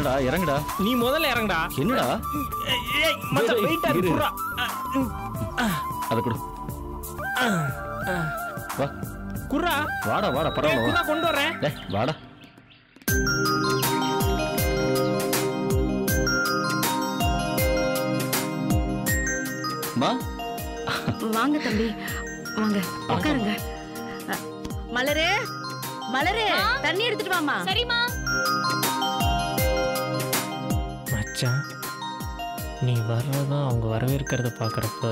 என்னடா இறங்குடா நீ முதல்ல இறங்குடா என்னடா ஏய், ஏய் மச்சான் டேய், வெயிட்டா இரு. இருக்குறா அதை கொடு வா குர்ரா வாடா வாடா ஏய், பரவாயில்ல வா குர்ரா கொண்டு வரேன் டேய் வாடா மா வாங்க தம்பி வாங்க உட்காருங்க அ, மலரே மலரே தண்ணி எடுத்துட்டு வாமா சரிம்மா மச்சான் நீ வர்றதும் அவங்க வரவேற்கிறத பார்க்குறப்ப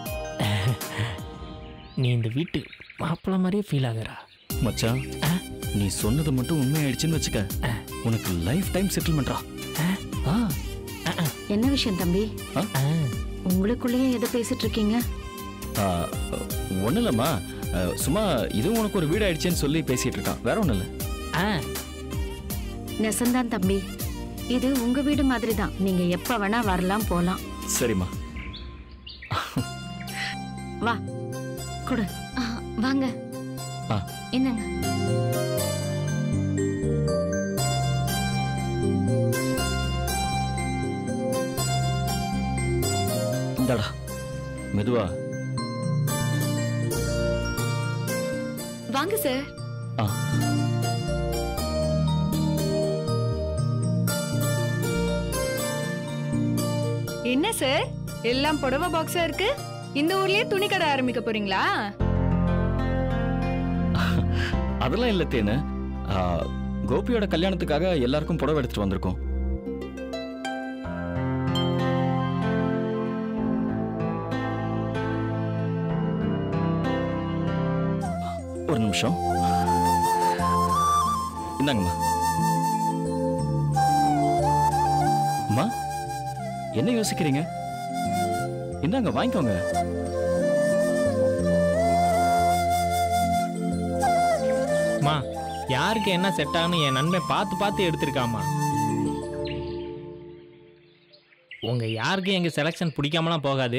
நீ இந்த வீட்டு மாப்பிள்ளை மாதிரியே ஃபீல் ஆகுறா மச்சான் நீ சொன்னது மட்டும் உண்மையாயிடுச்சுன்னு வச்சுக்க உனக்கு லைஃப் டைம் செட்டில்மெண்ட்ரா ஆ என்ன விஷயம் தம்பி ஆ, உங்களுக்குள்ளேயே எதை பேசிட்டு இருக்கீங்க ஒன்றும் இல்லைம்மா ஆ, சும்மா இதுவும் உனக்கு ஒரு வீடு ஆயிடுச்சேன்னு சொல்லி பேசிட்டு இருக்கான் வேற ஒன்றும் இல்லை ஆ நெசந்தான் தம்பி இது உங்க வீடு மாதிரி தான் நீங்க எப்ப வேணா வரலாம் போலாம் சரிம்மா வா கொடு ஆ, வாங்க ஆ. என்னங்க இந்தாடா மெதுவா வாங்க சார் ஆ என்ன சார் எல்லாம் புடவை பாக்ஸா இருக்கு இந்த ஊர்லயே துணி கடை ஆரம்பிக்க போறீங்களா அதெல்லாம் இல்லை தேனு ஆ, கோபியோட கல்யாணத்துக்காக எல்லாருக்கும் புடவை எடுத்துட்டு வந்திருக்கோம் ஒரு நிமிஷம் இந்தாங்கம்மா அம்மா என்ன யோசிக்கிறீங்க இந்தாங்க வாங்கிக்கோங்க அம்மா யாருக்கு என்ன செட் ஆகணும் என் நன்மை பார்த்து பார்த்து எடுத்திருக்காமா உங்க யாருக்கும் எங்க செலெக்ஷன் பிடிக்காமலாம் போகாது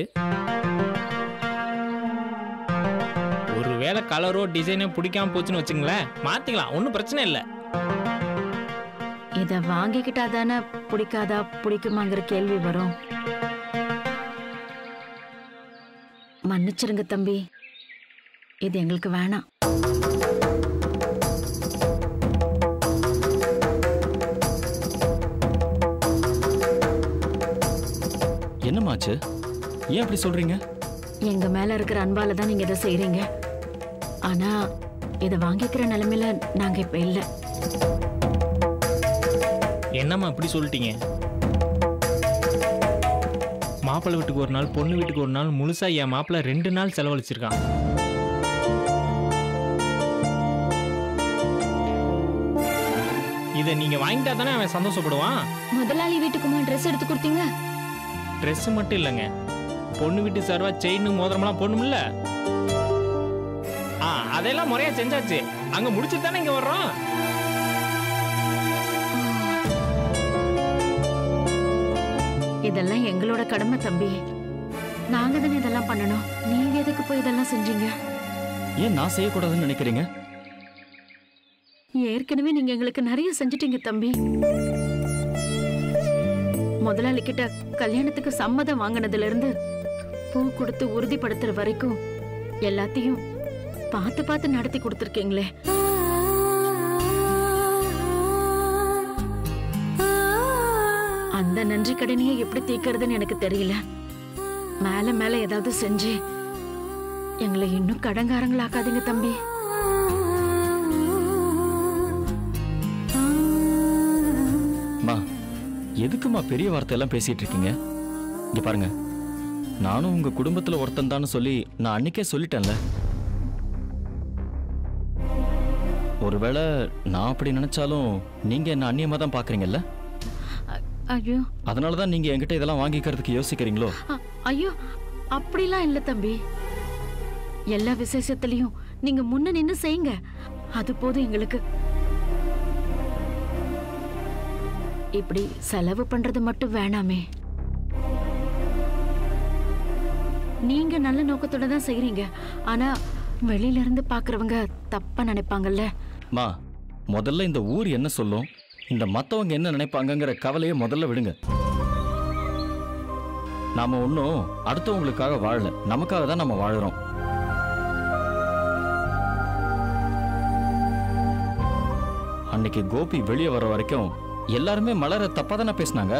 ஒருவேளை கலரோ டிசைனோ பிடிக்காம போச்சுன்னு வச்சுங்களேன் மாத்திக்கலாம் ஒன்றும் பிரச்சனை இல்லை இத வாங்கிக்கிட்டா தானே பிடிக்காதா பிடிக்குமாங்கிற கேள்வி வரும் மன்னிச்சிருங்க தம்பி இது எங்களுக்கு வேணாம் என்னமாச்சு ஏன் அப்படி சொல்றீங்க எங்க மேல இருக்கிற அன்பால தான் நீங்க இதை செய்றீங்க ஆனா இதை வாங்கிக்கிற நிலைமையில நாங்க இப்ப இல்ல என்னம்மா இப்படி சொல்லிட்டீங்க மாப்பிள்ளை வீட்டுக்கு ஒரு நாள் பொண்ணு வீட்டுக்கு ஒரு நாள் முழுசா என் மாப்பிள்ளை ரெண்டு நாள் செலவழிச்சிருக்கான் இதை நீங்க வாங்கிட்டா தானே அவன் சந்தோஷப்படுவான் முதலாளி வீட்டுக்குமா ட்ரெஸ் எடுத்து கொடுத்தீங்க ட்ரெஸ் மட்டும் இல்லைங்க பொண்ணு வீட்டு சார்பா செயின் மோதிரமெல்லாம் போடணும்ல ஆ அதெல்லாம் முறையா செஞ்சாச்சு அங்க முடிச்சுட்டு தானே இங்க வர்றோம் இதெல்லாம் எங்களோட கடமை தம்பி நாங்க தானே இதெல்லாம் பண்ணணும் நீங்க எதுக்கு போய் இதெல்லாம் செஞ்சீங்க ஏன் நான் செய்யக்கூடாதுன்னு நினைக்கிறீங்க ஏற்கனவே நீங்க எங்களுக்கு நிறைய செஞ்சிட்டீங்க தம்பி முதலாளி கிட்ட கல்யாணத்துக்கு சம்மதம் வாங்கினதுல இருந்து பூ கொடுத்து உறுதிப்படுத்துற வரைக்கும் எல்லாத்தையும் பார்த்து பார்த்து நடத்தி கொடுத்துருக்கீங்களே அந்த நன்றி கடனையை எப்படி தீர்க்கறதுன்னு எனக்கு தெரியல மேல மேல ஏதாவது செஞ்சு எங்களை இன்னும் கடங்காரங்களாக்காதீங்க தம்பி மா எதுக்குமா பெரிய வார்த்தையெல்லாம் பேசிட்டு இருக்கீங்க இங்க பாருங்க நானும் உங்க குடும்பத்துல ஒருத்தன் தான் சொல்லி நான் அன்னைக்கே சொல்லிட்டேன்ல ஒருவேளை நான் அப்படி நினைச்சாலும் நீங்க என்ன அந்நியமா தான் பாக்குறீங்கல்ல அ- ஐயோ அதனால தான் நீங்க என்கிட்ட இதெல்லாம் வாங்கிக்கிறதுக்கு யோசிக்கிறீங்களோ அ- ஐயோ அப்படிலாம் இல்ல தம்பி எல்லா விசேஷத்துலயும் நீங்க முன்ன நின்னு செய்யுங்க அது போதும் எங்களுக்கு இப்படி செலவு பண்றது மட்டும் வேணாமே நீங்க நல்ல நோக்கத்தோட தான் செய்றீங்க ஆனா வெளியில இருந்து பாக்குறவங்க தப்பா நினைப்பாங்கல்ல மா முதல்ல இந்த ஊர் என்ன சொல்லும் இந்த மத்தவங்க என்ன நினைப்பாங்கங்கிற கவலையை முதல்ல விடுங்க நாம ஒன்றும் அடுத்தவங்களுக்காக வாழல நமக்காக தான் நம்ம வாழுறோம் அன்னைக்கு கோபி வெளியே வர வரைக்கும் எல்லாருமே மலர தப்பா தானே பேசினாங்க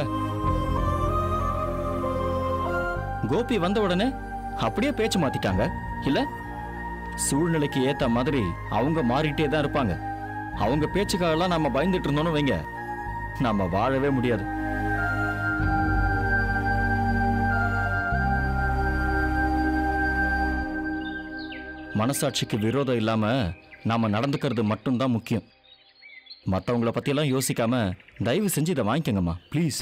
கோபி வந்த உடனே அப்படியே பேச்சு மாத்திட்டாங்க இல்ல சூழ்நிலைக்கு ஏத்த மாதிரி அவங்க மாறிட்டே தான் இருப்பாங்க அவங்க பேச்சுக்காகலாம் நாம பயந்துட்டு இருந்தோம்னு வைங்க நாம வாழவே முடியாது மனசாட்சிக்கு விரோதம் இல்லாம நாம நடந்துக்கிறது மட்டும்தான் முக்கியம் மற்றவங்கள பத்தியெல்லாம் யோசிக்காம தயவு செஞ்சு இதை வாங்கிக்கோங்கம்மா ப்ளீஸ்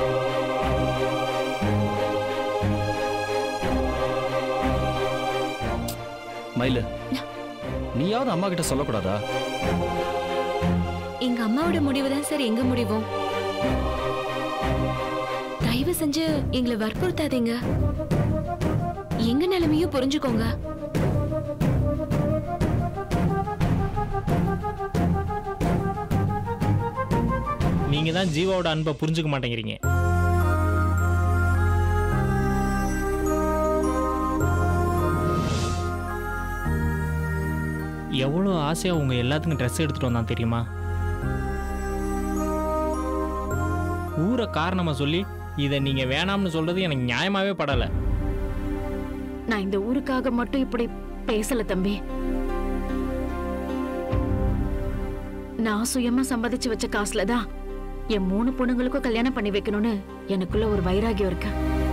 மயிலு நீயாவது அம்மா கிட்ட சொல்லக்கூடாதா எங்க அம்மாவோட முடிவு தான் சார் எங்க முடிவும் தயவு செஞ்சு எங்களை வற்புறுத்தாதீங்க எங்க நிலைமையும் புரிஞ்சுக்கோங்க நீங்க தான் ஜீவாவோட அன்பை புரிஞ்சுக்க மாட்டேங்கிறீங்க எவ்வளோ ஆசையா உங்க எல்லாத்துக்கும் ட்ரெஸ் எடுத்துட்டு வந்தான் தெரியுமா ஊரை காரணமா சொல்லி இதை நீங்க வேணாம்னு சொல்றது எனக்கு நியாயமாவே படல நான் இந்த ஊருக்காக மட்டும் இப்படி பேசல தம்பி நான் சுயமா சம்பாதிச்சு வச்ச காசுல தான் என் மூணு பொண்ணுங்களுக்கும் கல்யாணம் பண்ணி வைக்கணும்னு எனக்குள்ள ஒரு வைராகியம் இருக்கு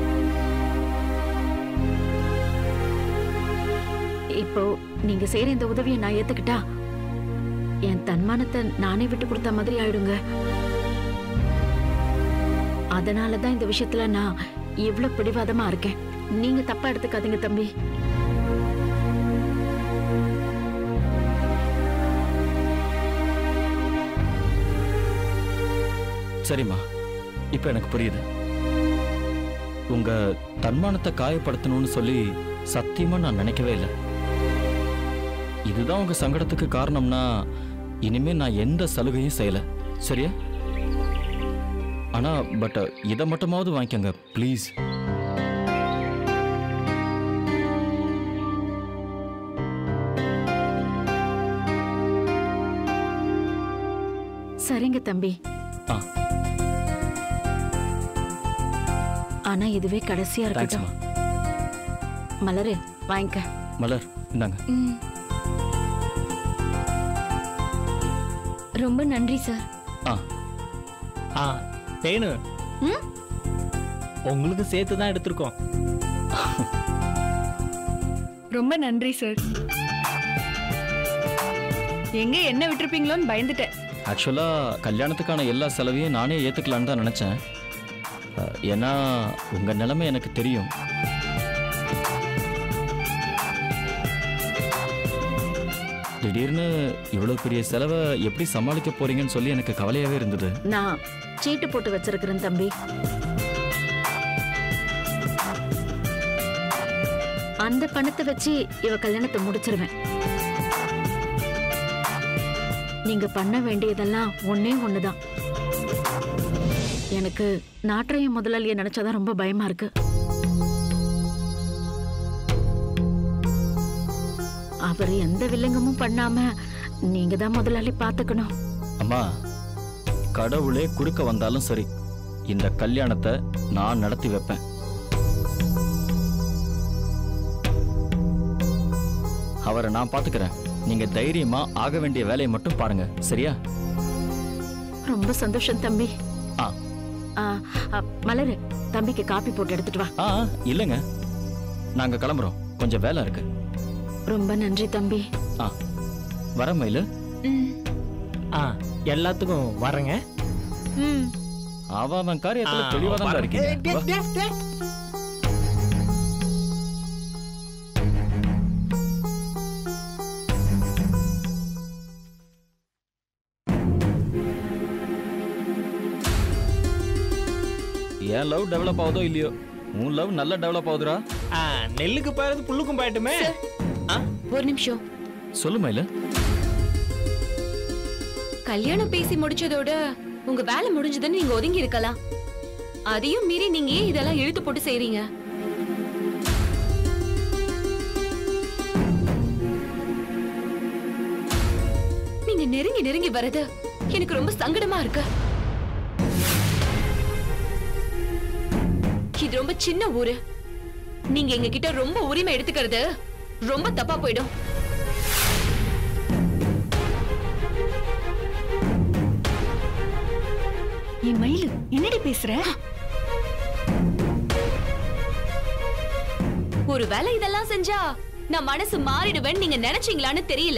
இப்போ நீங்க செய்யற இந்த உதவியை நான் ஏத்துக்கிட்டா என் தன்மானத்தை நானே விட்டு கொடுத்த மாதிரி ஆயிடுங்க அதனால தான் இந்த விஷயத்துல நான் இவ்ளோ பிடிவாதமா இருக்கேன் நீங்க தப்பா எடுத்துக்காதீங்க தம்பி சரிம்மா இப்போ எனக்கு புரியுது உங்க தன்மானத்தை காயப்படுத்தணும்னு சொல்லி சத்தியமா நான் நினைக்கவே இல்லை இதுதான் உங்க சங்கடத்துக்கு காரணம்னா இனிமே நான் எந்த சலுகையும் செய்யல சரியா ஆனா பட் இதை மட்டுமாவது வாங்கிக்கோங்க ப்ளீஸ் சரிங்க தம்பி ஆ ஆனா இதுவே கடைசியா இருக்கட்டும் தேங்க்ஸ்மா மலரு வாங்கிக்க மலர் இந்தாங்க ம். ரொம்ப நன்றி சார் ஆ ஆ தேனு ம்? உங்களுக்கு சேர்த்து தான் எடுத்திருக்கோம் ரொம்ப நன்றி சார் எங்க என்ன விட்டுருப்பீங்களோன்னு பயந்துட்டேன் ஆக்சுவலா கல்யாணத்துக்கான எல்லா செலவையும் நானே ஏத்துக்கலான்னு தான் நினைச்சேன் அஹ், ஏன்னா உங்க நிலைமை எனக்கு தெரியும் திடீர்னு இவ்வளவு பெரிய செலவை எப்படி சமாளிக்க போறீங்கன்னு சொல்லி எனக்கு கவலையாவே இருந்தது நான் சீட்டு போட்டு வச்சிருக்கிறேன் தம்பி அந்த பணத்தை வச்சு இவ கல்யாணத்தை முடிச்சிருவேன் நீங்க பண்ண வேண்டியதெல்லாம் ஒண்ணே ஒண்ணுதான் எனக்கு நாற்றைய முதலாளிய நினைச்சாதான் ரொம்ப பயமா இருக்கு அவர் எந்த வில்லங்கமும் பண்ணாம நீங்க தான் முதலாளி பாத்துக்கணும் அம்மா கடவுளே குறுக்க வந்தாலும் சரி இந்த கல்யாணத்தை நான் நடத்தி வைப்பேன் அவரை நான் பாத்துக்கிறேன் நீங்க தைரியமா ஆக வேண்டிய வேலையை மட்டும் பாருங்க சரியா ரொம்ப சந்தோஷம் தம்பி ஆ ஆ, ஆ, மலரு தம்பிக்கு காப்பி போட்டு எடுத்துட்டு வா ஆ இல்லைங்க நாங்க கிளம்புறோம் கொஞ்சம் வேலை இருக்கு ரொம்ப நன்றி தம்பி ஆ வர மயிலு ம். ஆ எல்லாத்துக்கும் வரேங்க ம். அவன் அவன் காரியத்துல ஆ, தெளிவா தான் வரேன். இருக்கீங்க வா. என் லவ் டெவலப் ஆகுதோ இல்லையோ உன் லவ் நல்லா டெவலப் ஆகுதுடா ஆ நெல்லுக்கு பாயறது புல்லுக்கும் பாயட்டுமே ஆ ஒரு நிமிஷம் சொல்லு மயிலு கல்யாணம் பேசி முடிச்சதோட உங்க வேலை முடிஞ்சதுன்னு நீங்க ஒதுங்கி இருக்கலாம் அதையும் மீறி நீங்க ஏன் இதெல்லாம் இழுத்து போட்டு செய்றீங்க நீங்க நெருங்கி நெருங்கி வர்றது எனக்கு ரொம்ப சங்கடமா இருக்கு இது ரொம்ப சின்ன ஊரு நீங்க எங்க கிட்ட ரொம்ப உரிமை எடுத்துக்கிறது ரொம்ப தப்பா போயிடும் என் மயிலு என்னடி பேசுற ஒருவேளை இதெல்லாம் செஞ்சா நான் மனசு மாறிடுவேன் நீங்க நினைச்சீங்களான்னு தெரியல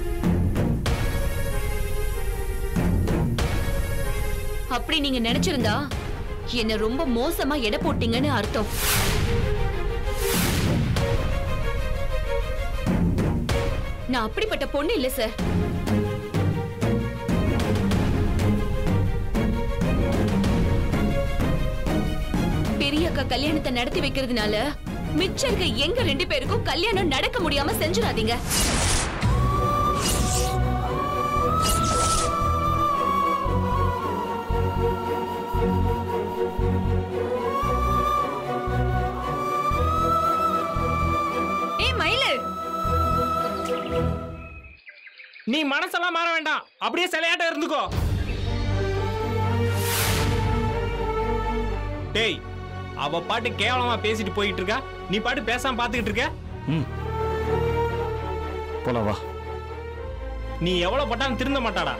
அப்படி நீங்க நினைச்சிருந்தா என்ன ரொம்ப மோசமா எடை போட்டீங்கன்னு அர்த்தம் நான் அப்படிப்பட்ட பொண்ணு இல்ல சார் பெரிய அக்கா கல்யாணத்தை நடத்தி வைக்கிறதுனால மிச்சம் இருக்க எங்க ரெண்டு பேருக்கும் கல்யாணம் நடக்க முடியாம செஞ்சிடாதீங்க ஏய் மயிலு நீ மனசெல்லாம் மாற வேண்டாம் அப்படியே சிலையாட்டம் இருந்துக்கோ டேய் அவ பாட்டு கேவலமா பேசிட்டு போயிட்டு இருக்கா நீ பாட்டு பேசாம பாத்துக்கிட்டு இருக்க ம் போலாம் வா நீ எவ்வளவு பட்டாலும் திருந்த மாட்டாடா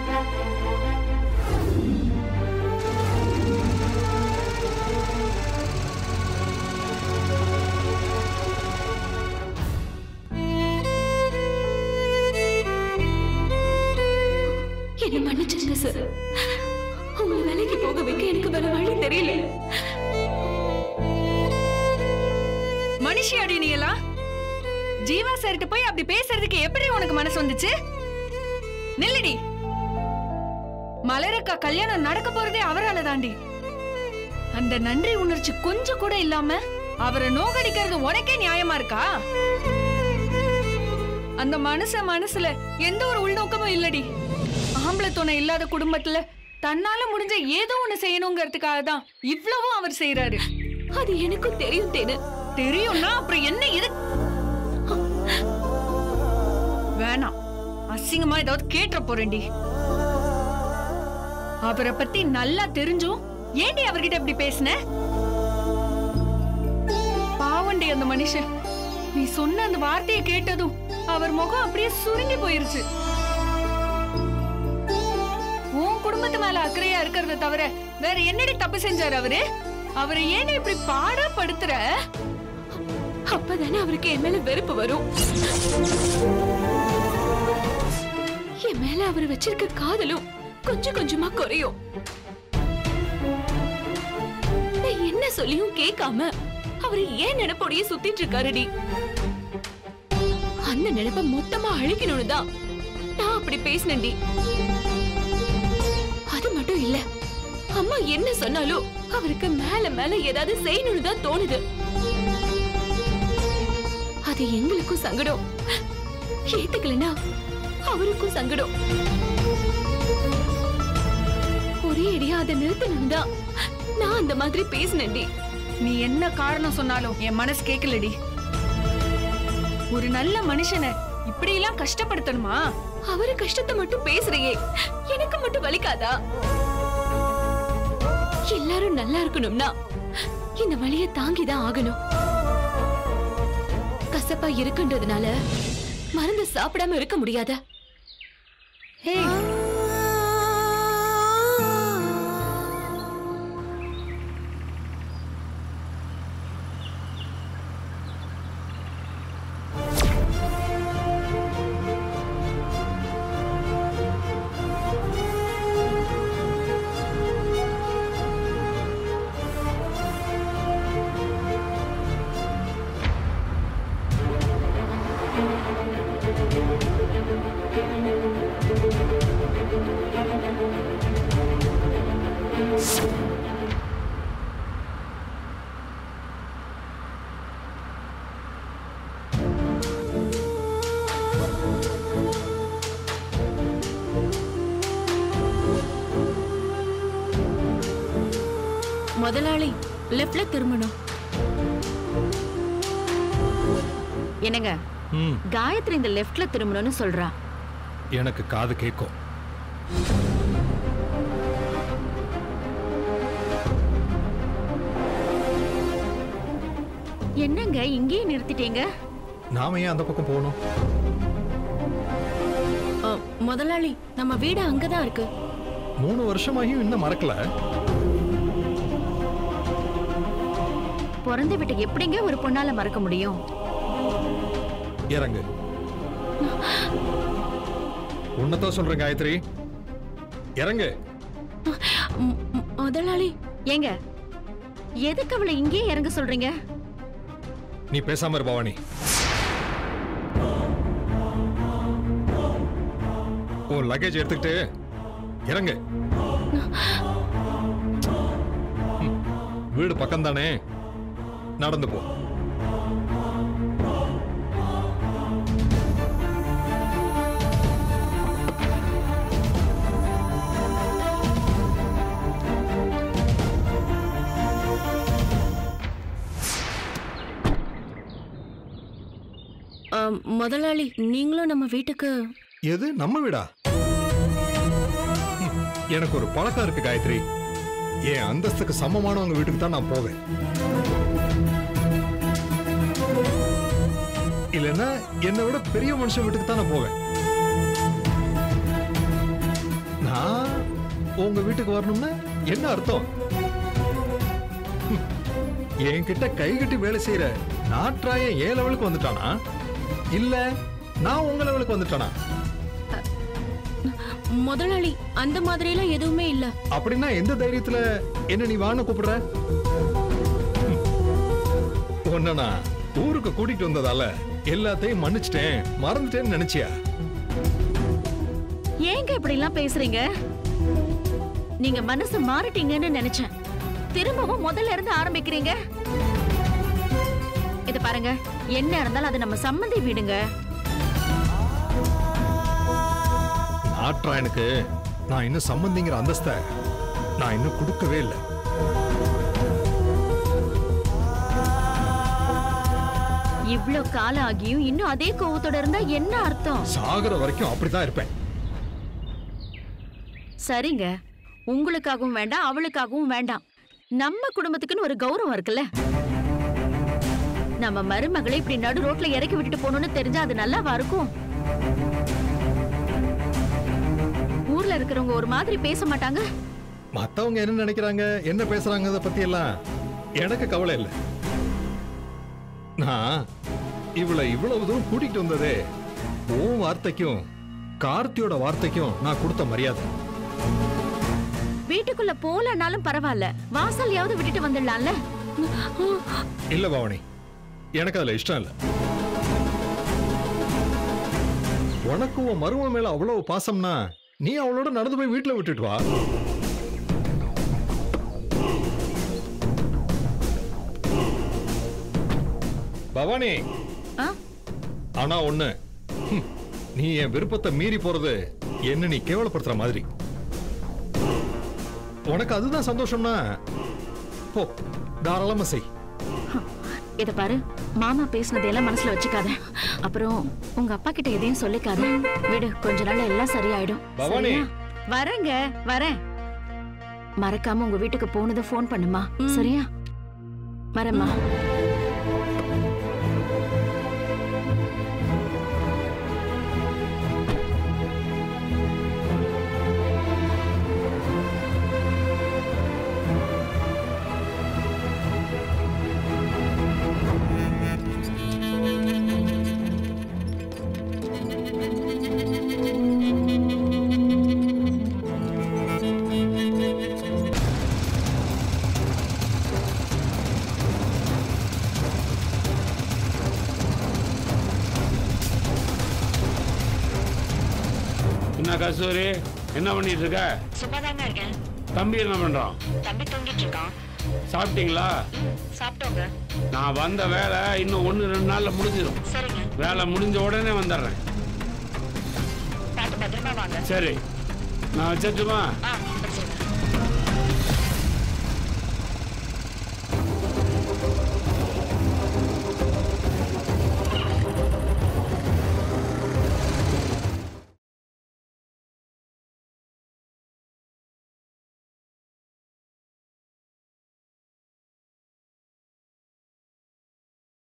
என்ன மன்னிச்சிருங்க சார் உங்களை வேலைக்கு போக வைக்க எனக்கு வேற வழி தெரியல மனுஷியாடி நீ எல்லாம் ஜீவா சார்கிட்ட போய் அப்படி பேசுறதுக்கு எப்படி உனக்கு மனசு வந்துச்சு நில்லுடி மலரக்கா கல்யாணம் நடக்க போறதே அவரால தாண்டி அந்த நன்றி உணர்ச்சி கொஞ்சம் கூட இல்லாம அவரை நோகடிக்கிறது உனக்கே நியாயமா இருக்கா அந்த மனுஷ மனசுல எந்த ஒரு உள்நோக்கமும் இல்லடி ஆம்பளை துணை இல்லாத குடும்பத்துல தன்னால முடிஞ்ச ஏதோ ஒண்ணு செய்யணுங்கிறதுக்காக தான் இவ்வளவும் அவர் செய்யறாரு அது எனக்கும் தெரியும் தேனு தெரியும்னா அப்புறம் என்ன இது வேணாம் அசிங்கமா ஏதாவது கேட்டுற போறேன்டி அவரை பத்தி நல்லா தெரிஞ்சும் ஏண்டி அவர்கிட்ட இப்படி பேசின பாவண்டி அந்த மனுஷன் நீ சொன்ன அந்த வார்த்தையை கேட்டதும் அவர் முகம் அப்படியே சுருங்கி போயிருச்சு உன் குடும்பத்து மேல அக்கறையா இருக்கிறத தவிர வேற என்னடி தப்பு செஞ்சாரு அவரு அவரை ஏன் இப்படி பாடப்படுத்துற அப்பதானே அவருக்கு என் மேல வெறுப்பு வரும் என் மேல அவர் வச்சிருக்க காதலும் கொஞ்சம் கொஞ்சமா குறையும் நான் என்ன சொல்லியும் கேட்காம அவர் ஏன் நினைப்போடையே சுத்திட்டு இருக்காருடி அந்த நினைப்ப மொத்தமா அழிக்கணும்னு தான் நான் அப்படி பேசினேன்டி அது மட்டும் இல்ல அம்மா என்ன சொன்னாலும் அவருக்கு மேல மேல ஏதாவது செய்யணும்னு தான் தோணுது அது எங்களுக்கும் சங்கடம் ஏத்துக்கலனா அவருக்கும் சங்கடம் ஒரே அடியா அதை நிறுத்தணும் தான் நான் அந்த மாதிரி பேசினேன்டி நீ என்ன காரணம் சொன்னாலும் என் மனசு கேட்கலடி ஒரு நல்ல மனுஷனை இப்படி எல்லாம் கஷ்டப்படுத்தணுமா அவரு கஷ்டத்தை மட்டும் பேசுறியே எனக்கு மட்டும் வலிக்காதா எல்லாரும் நல்லா இருக்கணும்னா இந்த வழியை தாங்கிதான் ஆகணும் கசப்பா இருக்குன்றதுனால மருந்து சாப்பிடாம இருக்க முடியாத ஹே முதலாளி லெஃப்ட்ல திரும்பணும் என்னங்க ம் காயத்ரி இந்த லெஃப்ட்ல திரும்பணும்னு சொல்றா எனக்கு காது கேட்கும் என்னங்க இங்கேயே நிறுத்திட்டீங்க நாம ஏன் அந்த பக்கம் போகணும் அ, முதலாளி நம்ம வீடு அங்கதான் இருக்கு மூணு வருஷமாகியும் இன்னும் மறக்கல பிறந்த வீட்டுக்கு எப்படிங்க ஒரு பொண்ணால மறக்க முடியும் இறங்கு உன்னதான் சொல்றேன் காயத்ரி இறங்கு ம், ம், முதலாளி ஏங்க எதுக்கு அவளை இங்கேயே இறங்க சொல்றீங்க நீ பேசாம இரு பவானி உன் லக்கேஜ் எடுத்துக்கிட்டு இறங்கு ம், வீடு பக்கம் தானே நடந்து போ அ, முதலாளி நீங்களும் நம்ம வீட்டுக்கு எது நம்ம வீடா ம், எனக்கு ஒரு பழக்கம் இருக்கு காயத்ரி என் அந்தஸ்துக்கு சமமானவங்க வீட்டுக்கு தான் நான் போவேன் இல்லைன்னா என்னை விட பெரிய மனுஷன் வீட்டுக்கு தான் நான் போவேன் நான் உங்க வீட்டுக்கு வரணும்னா என்ன அர்த்தம் ம், என்கிட்ட கை கட்டி வேலை செய்யற நாற்றாயன் ஏ லெவலுக்கு வந்துட்டானா இல்ல நான் உங்க லெவலுக்கு வந்துட்டானா முதலாளி அந்த மாதிரியெல்லாம் எதுவுமே இல்ல அப்படின்னா எந்த தைரியத்துல என்ன நீ வான்னு கூப்பிடுற ம். உன்னை நான் ஊருக்கு கூட்டிட்டு வந்ததால எல்லாத்தையும் மன்னிச்சிட்டேன் மறந்துட்டேன்னு நினைச்சியா ஏங்க இப்படி எல்லாம் பேசுறீங்க நீங்க மனசு மாறிட்டீங்கன்னு நினைச்சேன் திரும்பவும் முதல்ல இருந்து ஆரம்பிக்கிறீங்க இது பாருங்க என்ன இருந்தாலும் அது நம்ம சம்மந்தி வீடுங்க நாற்றாயனுக்கு நான் இன்னும் சம்பந்திங்கிற அந்தஸ்தை நான் இன்னும் கொடுக்கவே இல்லை இவ்ளோ காலம் ஆகியும் இன்னும் அதே கோவத்தோட இருந்தா என்ன அர்த்தம் சாகுற வரைக்கும் அப்படிதான் இருப்பேன் சரிங்க உங்களுக்காகவும் வேண்டாம் அவளுக்காகவும் வேண்டாம் நம்ம குடும்பத்துக்குன்னு ஒரு கௌரவம் இருக்குல்ல நம்ம மருமகளை இப்படி நடு ரோட்ல இறக்கி விட்டுட்டு போகணும்னு தெரிஞ்சா அது நல்லாவா இருக்கும் ஊர்ல இருக்கிறவங்க ஒரு மாதிரி பேச மாட்டாங்க மத்தவங்க என்ன நினைக்கிறாங்க என்ன பேசுறாங்க பத்தி எல்லாம் எனக்கு கவலை இல்லை நான் இவளை இவ்வளவு தூரம் கூட்டிட்டு வந்ததே உன் வார்த்தைக்கும் கார்த்தியோட வார்த்தைக்கும் நான் கொடுத்த மரியாதை வீட்டுக்குள்ள போலனாலும் பரவாயில்ல வாசல்யாவது விட்டுட்டு வந்துடலாம்ல இல்ல பவானி எனக்கு அதுல இஷ்டம் இல்ல உனக்கு உன் மரும மேல அவ்வளவு பாசம்னா நீ அவளோட நடந்து போய் வீட்டுல விட்டுட்டு வா பவானி ஆ? ஆனா ஒண்ணு ஹம், நீ என் விருப்பத்தை மீறி போறது என்ன நீ கேவலப்படுத்துற மாதிரி உனக்கு அதுதான் சந்தோஷம்னா போ தாராளமா செய் இத பாரு மாமா பேசுனதையெல்லாம் மனசுல வச்சுக்காத அப்புறம் உங்க அப்பா கிட்ட எதையும் சொல்லிக்காத விடு கொஞ்ச நாள்ல எல்லாம் சரியாயிடும் பவானி. சரியா? வரேங்க வரேன் மறக்காம உங்க வீட்டுக்கு போனது ஃபோன் பண்ணுமா சரியா வரேம்மா என்ன கஸ்தூரி என்ன பண்ணிட்டு இருக்க சும்மாதாங்க இருக்கேன் தம்பி என்ன பண்றான் தம்பி தூங்கிட்டு இருக்கான் சாப்பிட்டீங்களா சாப்பிட்டோங்க நான் வந்த வேலை இன்னும் ஒன்று ரெண்டு நாள்ல முடிஞ்சிடும் சரிங்க வேலை முடிஞ்ச உடனே வந்துடுறேன் பார்த்து பத்திரமா வாங்க சரி நான் வச்சிட்டுமா ஆ